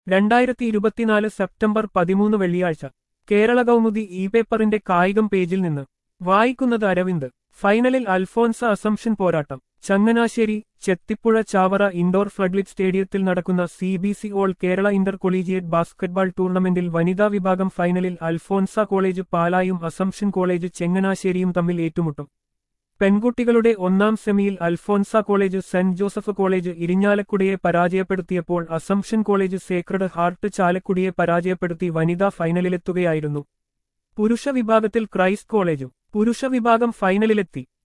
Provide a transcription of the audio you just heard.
രണ്ടായിരത്തി ഇരുപത്തിനാല് സെപ്റ്റംബർ പതിമൂന്ന് വെള്ളിയാഴ്ച കേരള കൗമുദി ഇ പേപ്പറിന്റെ കായികം പേജിൽ നിന്ന് വായിക്കുന്നത് അരവിന്ദ് ഫൈനലിൽ അൽഫോൻസ അസംഷൻ പോരാട്ടം ചങ്ങനാശ്ശേരി ചെത്തിപ്പുഴ ചാവറ ഇൻഡോർ ഫ്ലഡ്ലിറ്റ് സ്റ്റേഡിയത്തിൽ നടക്കുന്ന C B C all Kerala inter collegiate basketball ടൂർണമെന്റിൽ വനിതാ വിഭാഗം ഫൈനലിൽ അൽഫോൻസ കോളേജ് പാലായും അസംഷൻ കോളേജ് ചെങ്ങനാശ്ശേരിയും തമ്മിൽ ഏറ്റുമുട്ടും പെൺകുട്ടികളുടെ ഒന്നാം സെമിയിൽ Alphonsa college saint Joseph college ഇരിഞ്ഞാലക്കുടിയെ പരാജയപ്പെടുത്തിയപ്പോൾ അസംഷൻ കോളേജ് സേക്രഡ് ഹാർട്ട് ചാലക്കുടിയെ പരാജയപ്പെടുത്തി വനിതാ ഫൈനലിലെത്തുകയായിരുന്നു പുരുഷ വിഭാഗത്തിൽ ക്രൈസ്റ്റ് കോളേജും പുരുഷ വിഭാഗം ഫൈനലിലെത്തി